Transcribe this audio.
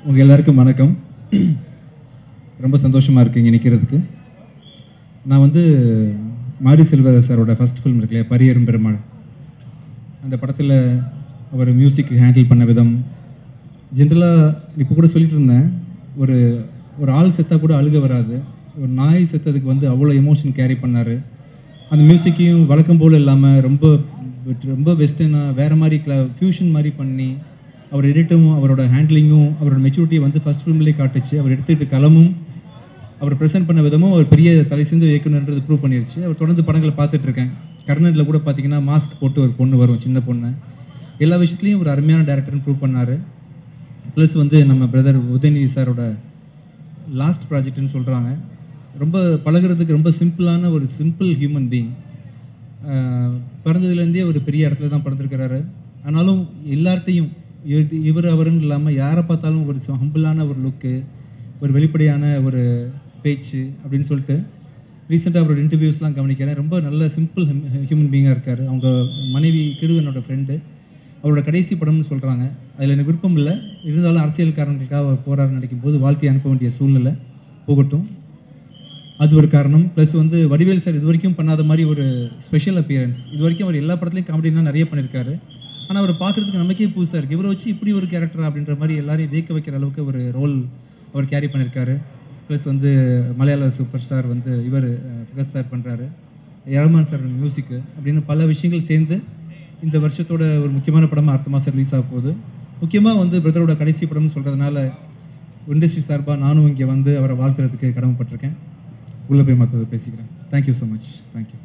உங்கள் எல்லாருக்கும் வணக்கம் ரொம்ப சந்தோஷமாக இருக்கு இங்கே நிற்கிறதுக்கு நான் வந்து மாரி செல்வ சாரோட ஃபர்ஸ்ட் ஃபிலிம் இருக்கு இல்லையா பரியரும் பெருமாள் அந்த படத்தில் அவர் மியூசிக் ஹேண்டில் பண்ண விதம் ஜென்ரலாக இப்போ கூட சொல்லிட்டு இருந்தேன் ஒரு ஒரு ஆள் செத்தா கூட அழுக வராது ஒரு நாய் செத்ததுக்கு வந்து அவ்வளோ எமோஷன் கேரி பண்ணார் அந்த மியூசிக்கையும் வழக்கம் போல் இல்லாமல் ரொம்ப ரொம்ப வெஸ்டர்னாக வேறு மாதிரி கிள ஃபியூஷன் மாதிரி பண்ணி அவர் எடிட்டும் அவரோட ஹேண்ட்லிங்கும் அவரோட மெச்சூரிட்டியை வந்து ஃபர்ஸ்ட் ஃபிலிம்லேயே காட்டுச்சு அவர் எடுத்துக்கிட்டு களமும் அவர் ப்ரெசென்ட் பண்ண விதமும் அவர் பெரிய தலை சிந்து இயக்குனர்ன்றது ப்ரூவ் பண்ணிருச்சு அவர் தொடர்ந்து படங்களை பார்த்துட்டு இருக்கேன் கர்ணனில் கூட பார்த்தீங்கன்னா மாஸ்க் போட்டு ஒரு பொண்ணு வரும் சின்ன பொண்ணு எல்லா விஷயத்துலையும் ஒரு அருமையான டேரக்டர்னு ப்ரூவ் பண்ணார் ப்ளஸ் வந்து நம்ம பிரதர் உதயநிதி சாரோட லாஸ்ட் ப்ராஜெக்ட்னு சொல்கிறாங்க ரொம்ப பழகுறதுக்கு ரொம்ப சிம்பிளான ஒரு சிம்பிள் ஹியூமன் பீயிங் பிறந்ததுலேருந்தே ஒரு பெரிய இடத்துல தான் பிறந்திருக்கிறாரு ஆனாலும் எல்லார்ட்டையும் இது இவர் அவருன்னு இல்லாமல் யாரை பார்த்தாலும் ஒரு ஹம்பிளான ஒரு லுக்கு ஒரு வெளிப்படையான ஒரு பேச்சு அப்படின்னு சொல்லிட்டு ரீசெண்டாக அவரோட இன்டர்வியூஸ்லாம் கவனிக்கிறேன் ரொம்ப நல்ல சிம்பிள் ஹியூமன் பீயிங்காக இருக்கார் அவங்க மனைவி கிருவனோட ஃப்ரெண்டு அவரோட கடைசி படம்னு சொல்கிறாங்க அதில் எனக்கு விருப்பம் இல்லை இருந்தாலும் அரசியல் காரணங்களுக்காக அவர் போகிறாருன்னு நினைக்கும் போது வாழ்க்கையை அனுப்ப வேண்டிய சூழ்நிலை போகட்டும் அது ஒரு காரணம் ப்ளஸ் வந்து வடிவேல் சார் இது வரைக்கும் பண்ணாத மாதிரி ஒரு ஸ்பெஷல் அப்பியரன்ஸ் இது வரைக்கும் அவர் எல்லா படத்துலையும் காமெடினா நிறைய பண்ணியிருக்காரு ஆனால் அவர் பார்க்குறதுக்கு நமக்கே புதுசாக இருக்குது இவரை வச்சு இப்படி ஒரு கேரக்டர் அப்படின்ற மாதிரி எல்லாரையும் வியக்க வைக்கிற அளவுக்கு ஒரு ரோல் அவர் கேரி பண்ணியிருக்காரு ப்ளஸ் வந்து மலையாள சூப்பர் ஸ்டார் வந்து இவர் ஃபகத் சார் பண்ணுறாரு ரஹ்மான் சார் மியூசிக்கு அப்படின்னு பல விஷயங்கள் சேர்ந்து இந்த வருஷத்தோட ஒரு முக்கியமான படமாக அடுத்த மாதம் ரிலீஸ் ஆக போகுது முக்கியமாக வந்து பிரதரோட கடைசி படம்னு சொல்கிறதுனால இண்டஸ்ட்ரி சார்பாக நானும் இங்கே வந்து அவரை வாழ்த்துறதுக்கு கடமைப்பட்டிருக்கேன் உள்ளே போய் மற்றதை பேசிக்கிறேன் தேங்க்யூ ஸோ மச் தேங்க்யூ